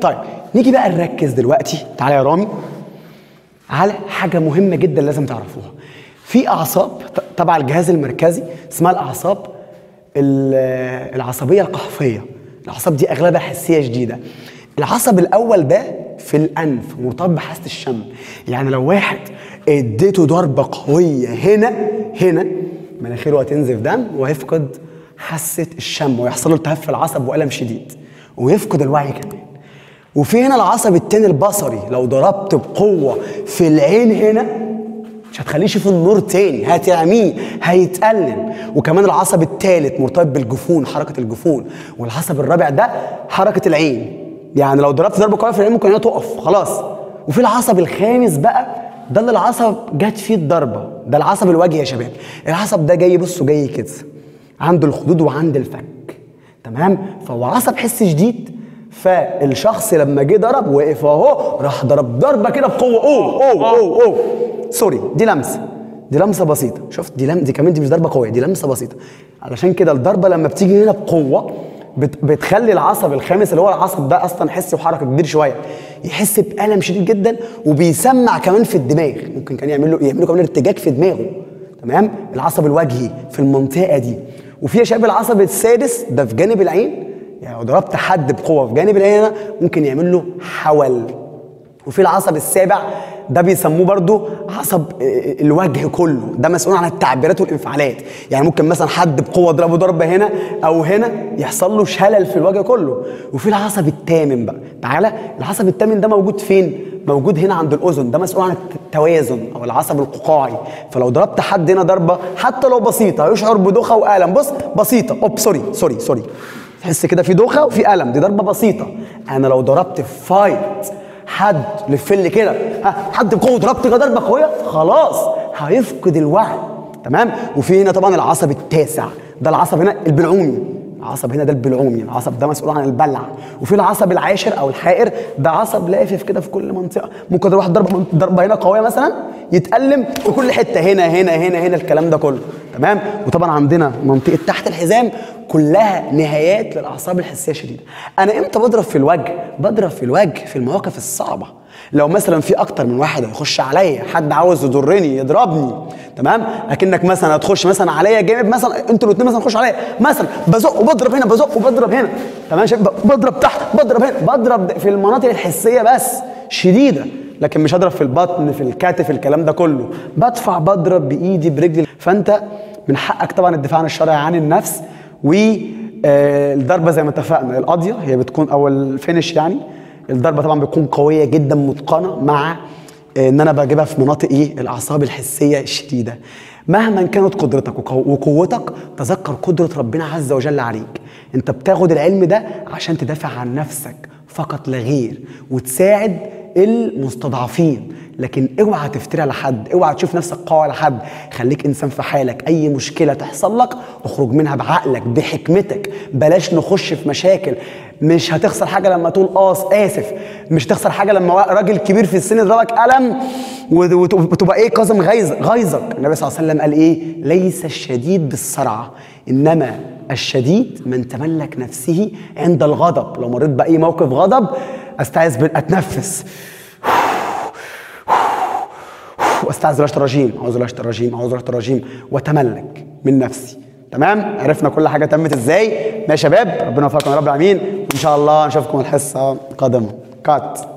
طيب نيجي بقى نركز دلوقتي تعالى يا رامي على حاجه مهمه جدا لازم تعرفوها في اعصاب ت- تبع الجهاز المركزي اسمها الاعصاب ال- العصبيه القحفيه الاعصاب دي اغلبها حسيه شديده العصب الاول ده في الانف مرتبط بحاسه الشم يعني لو واحد اديته ضربه قويه هنا هنا مناخيره هتنزف دم وهيفقد حاسه الشم ويحصل له التهاب في العصب والم شديد ويفقد الوعي كمان وفي هنا العصب التاني البصري لو ضربت بقوه في العين هنا مش هتخليه يشوف النور تاني هتعميه هيتألم وكمان العصب الثالث مرتبط بالجفون حركه الجفون والعصب الرابع ده حركه العين يعني لو ضربت ضربه قويه في العين ممكن هي تقف خلاص وفي العصب الخامس بقى ده اللي العصب جت فيه الضربه ده العصب الوجهي يا شباب العصب ده جاي بصوا جاي كده عنده الخدود وعند الفك تمام فهو عصب حس شديد فالشخص لما جه ضرب وقف اهو راح ضرب ضربه كده بقوه اوه اوه اوه اوه سوري دي لمسه دي لمسه بسيطه شفت دي لم... دي كمان دي مش ضربه قويه دي لمسه بسيطه علشان كده الضربه لما بتيجي هنا بقوه بت... بتخلي العصب الخامس اللي هو العصب ده اصلا حسي وحركه كبير شويه يحس بالم شديد جدا وبيسمع كمان في الدماغ ممكن كان يعمل له يعمل له كمان ارتجاج في دماغه تمام العصب الوجهي في المنطقه دي وفي يا شباب العصب السادس ده في جانب العين يعني لو ضربت حد بقوه في جانب العين هنا ممكن يعمل له حول وفي العصب السابع ده بيسموه برضو عصب آه، الوجه كله ده مسؤول عن التعبيرات والانفعالات يعني ممكن مثلا حد بقوه ضربه ضربه هنا او هنا يحصل له شلل في الوجه كله وفي العصب الثامن بقى تعالى العصب الثامن ده موجود فين موجود هنا عند الاذن ده مسؤول عن التوازن او العصب القوقعي فلو ضربت حد هنا ضربه حتى لو بسيطه يشعر بدوخه والم بص بسيطه اوب سوري سوري سوري تحس كده في دوخه وفي الم دي ضربه بسيطه انا لو ضربت في فايت حد لفل كده ها حد بقوه ضربت كده ضربه قويه خلاص هيفقد الوعي تمام وفي هنا طبعا العصب التاسع ده العصب هنا البلعومي العصب هنا ده البلعومي العصب ده مسؤول عن البلع وفي العصب العاشر او الحائر ده عصب لافف كده في كل منطقه ممكن تروح ضربه ضربه هنا قويه مثلا يتألم في كل حته هنا هنا هنا هنا الكلام ده كله تمام وطبعا عندنا منطقه تحت الحزام كلها نهايات للاعصاب الحسيه الشديده انا امتى بضرب في الوجه بضرب في الوجه في المواقف الصعبه لو مثلا في اكتر من واحد هيخش عليا حد عاوز يضرني يضربني تمام اكنك مثلا هتخش مثلا عليا جامد مثلا انتوا الاثنين مثلا تخشوا عليا مثلا بزق وبضرب هنا بزق وبضرب هنا تمام شايف بضرب تحت بضرب هنا بضرب في المناطق الحسيه بس شديده لكن مش هضرب في البطن في الكتف الكلام ده كله بدفع بضرب بايدي برجلي فانت من حقك طبعا الدفاع عن الشرع عن النفس والضربه زي ما اتفقنا القاضيه هي بتكون او الفينش يعني الضربه طبعا بتكون قويه جدا متقنه مع آه، ان انا بجيبها في مناطق ايه الاعصاب الحسيه الشديده مهما كانت قدرتك وقو- وقوتك تذكر قدره ربنا عز وجل عليك انت بتاخد العلم ده عشان تدافع عن نفسك فقط لا غير وتساعد المستضعفين لكن اوعى تفتري على حد اوعى تشوف نفسك قوي على حد خليك انسان في حالك اي مشكله تحصل لك اخرج منها بعقلك بحكمتك بلاش نخش في مشاكل مش هتخسر حاجه لما تقول اه اسف مش تخسر حاجه لما راجل كبير في السن يضربك قلم وت- وت- وتبقى ايه كاظم غيظ غيظك النبي صلى الله عليه وسلم قال ايه ليس الشديد بالسرعه انما الشديد من تملك نفسه عند الغضب لو مريت باي موقف غضب استعذ بال- اتنفس واستعذ بالله الرجيم اعوذ بالله الرجيم اعوذ بالله الرجيم واتملك من نفسي تمام عرفنا كل حاجه تمت ازاي ماشي يا شباب ربنا يوفقكم يا رب العالمين وان شاء الله نشوفكم الحصه القادمه كات